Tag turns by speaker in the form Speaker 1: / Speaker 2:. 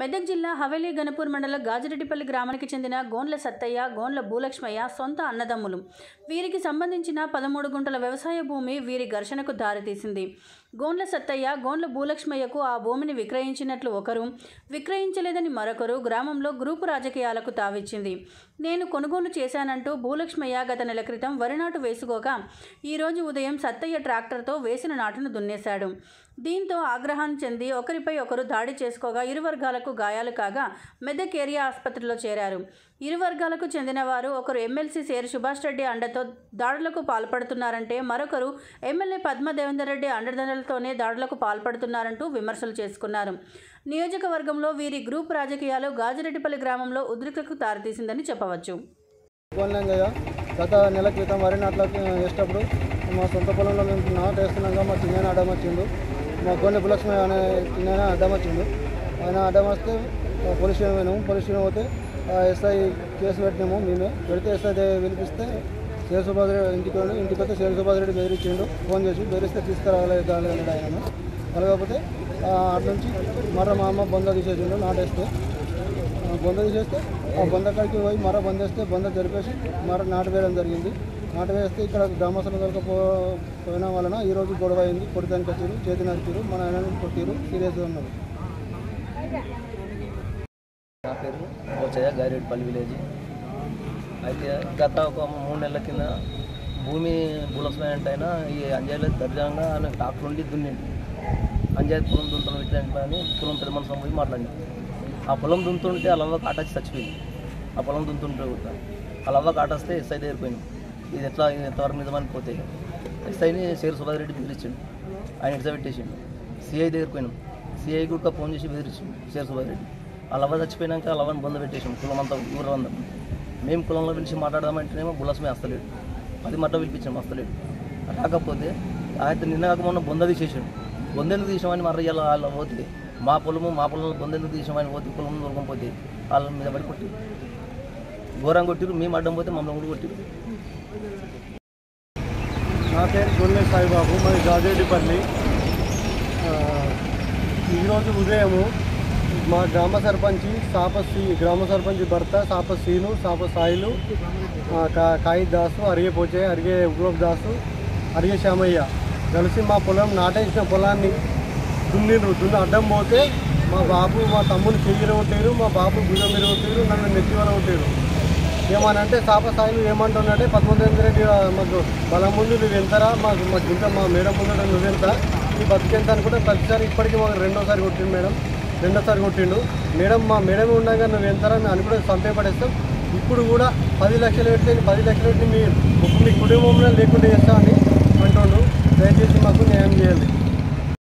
Speaker 1: మెదక్ జిల్లా హవేలీ గణపూర్ మండలం గాజిరెడ్డిపల్లి గ్రామానికి చెందిన గోండ్ల సత్తయ్య గోండ్ల భూలక్ష్మయ్య సొంత అన్నదమ్ములు వీరికి సంబంధించిన పదమూడు గుంటల వ్యవసాయ భూమి వీరి ఘర్షణకు దారితీసింది గోండ్ల సత్తయ్య గోండ్ల భూలక్ష్మయ్యకు ఆ భూమిని విక్రయించినట్లు ఒకరు విక్రయించలేదని మరొకరు గ్రామంలో గ్రూపు రాజకీయాలకు తావిచ్చింది నేను కొనుగోలు చేశానంటూ భూలక్ష్మయ్య గత నెల క్రితం వరి నాటు వేసుకోగా ఈరోజు ఉదయం సత్తయ్య ట్రాక్టర్తో వేసిన నాటును దున్నేశాడు దీంతో ఆగ్రహాన్ని చెంది ఒకరిపై ఒకరు దాడి చేసుకోగా ఇరు వర్గాలకు గాయాలు కాగా మెదక్ ఏరియా ఆసుపత్రిలో చేరారు ఇరు వర్గాలకు చెందిన వారు ఒకరు ఎమ్మెల్సీ సేరు సుభాష్ రెడ్డి అండతో దాడులకు పాల్పడుతున్నారంటే మరొకరు ఎమ్మెల్యే పద్మ దేవేందర్ రెడ్డి అండదండలతోనే దాడులకు పాల్పడుతున్నారంటూ విమర్శలు చేసుకున్నారు నియోజకవర్గంలో వీరి గ్రూప్ రాజకీయాలు గాజిరెడ్డిపల్లి గ్రామంలో ఉద్రిక్తకు దారితీసిందని చెప్పవచ్చు
Speaker 2: కోన్లింగయ్య గత నెల క్రితం వరి నాట్లకి వేసేటప్పుడు మా సొంత పొలంలో మేము నాటు వేస్తున్నాక మా చిన్న అడ్డం వచ్చిండు మా కొన్ని భూలక్ష్మి అనే చిన్న అడ్డం వచ్చిండు ఆయన అడ్డం వస్తే ఆ పోలీస్ స్టేషన్ పోయినాము పోలీస్ స్టేషన్ పోతే ఆ ఎస్ఐ కేసు పెట్టినాము మేమే పెడితే ఎస్ఐ పిలిపిస్తే శేర్ సుభాష్ రెడ్డి ఇంటికి వెళ్ళి ఇంటికి వస్తే శేర్ సుభాష్ రెడ్డి బెదిరించిండు ఫోన్ చేసి బెదిరిస్తే తీసుకురాలేదు అన్నాడు ఆయన అలాగకపోతే అటు నుంచి మర్ర మా అమ్మ బొంద తీసేసిండు నాటేస్తే ఆ బొంద తీసేస్తే ఆ బొంద కాడికి పోయి మర బంద్ చేస్తే బొంద జరిపేసి మర నాటు వేయడం జరిగింది నాటు వేస్తే ఇక్కడ గ్రామస్తులు దొరకపో పోయిన వలన ఈరోజు గొడవ అయింది కొడతానికి వచ్చారు చేతి నరిచారు మన ఆయన కొట్టిరు సీరియస్గా ఉన్నారు
Speaker 3: నా పేరు పోచయ్య గారేడుపల్లి విలేజ్ అయితే గత ఒక మూడు నెలల కింద భూమి భూలస్మైనట్టు అయినా ఈ అంజయ్యలో దర్జాగా ఆయన డాక్టర్ ఉండి దున్నిండు అంజయ్ పొలం దున్నుతున్న విట్లంటే అని పొలం పెద్ద మనసు పోయి మాట్లాడింది ఆ పొలం దున్నుతుంటే వాళ్ళ అవ్వ కాటచ్చి చచ్చిపోయింది ఆ పొలం దున్నుతుంటే కూడా వాళ్ళ అవ్వ కాటొస్తే ఎస్ఐ దగ్గర పోయినాం ఇది ఎట్లా ఇది ఎంతవరకు నిజమని పోతే ఎస్ఐని శేరు సుభాష్ రెడ్డి బెదిరించిండు ఆయన ఇడిస పెట్టేసిండు సిఐ దగ్గర పోయినాం సిఐ కూడా ఫోన్ చేసి బెదిరించిండు శేరు సుభాష్ రెడ్డి వాళ్ళ అవ్వ చచ్చిపోయినాక వాళ్ళ అవ్వని బంద్ పెట్టేసాం కులం అంతా ఊరు అందరం మేము కులంలో పిలిచి మాట్లాడదామంటేనేమో బుల్లసమే వస్తలేడు పది మట్ట పిలిపించాం వస్తలేడు రాకపోతే ఆయన నిన్న కాక మొన్న బొంద తీసేసాడు బొంద ఎందుకు తీసామని మర్ర ఇలా వాళ్ళు పోతే మా పొలము మా పొలంలో బొంద ఎందుకు తీసామని పోతే పొలం దొరకకపోతే వాళ్ళ మీద పడి కొట్టి ఘోరం కొట్టిరు మేము అడ్డం పోతే మమ్మల్ని కూడా కొట్టిరు
Speaker 2: నా పేరు గొల్లె సాయిబాబు మరి గాజేడిపల్లి ఆ, ఈరోజు ఉదయము మా గ్రామ సర్పంచి సాప సి గ్రామ సర్పంచి భర్త సాప సీను సాప సాయిలు ఆ, కా- కాయి దాసు అరిగే పోచే అరిగే ఉగ్రోప్ దాసు అరిగే శ్యామయ్య కలిసి మా పొలం నాటేసిన పొలాన్ని దున్నిండ్రు దున్ని అడ్డం పోతే మా బాబు మా తమ్ముని చెయ్యిలో ఉంటారు మా బాబు భుజం మీద ఉంటారు నన్ను నెత్తివల ఉంటారు ఏమనంటే సాప స్థాయిలు ఏమంటున్నాడంటే పద్మనాభ రెడ్డి మాకు బలం ముందు నువ్వు ఎంతరా మాకు మాకు ఇంత మా మేడం ముందు నువ్వు ఎంత ఈ బతికెంత అనుకుంటే ప్రతిసారి ఇప్పటికీ మాకు రెండోసారి కొట్టిండు మేడం రెండోసారి కొట్టిండు మేడం మా మేడం ఉండగా నువ్వు ఎంతరా అని కూడా చంపేపడేస్తాం ఇప్పుడు కూడా పది లక్షలు పెడితే నీ పది లక్షలు పెట్టి మీ మీ కుటుంబంలో లేకుండా చేస్తా అని అంటుండు దయచేసి మాకు న్యాయం చేయాలి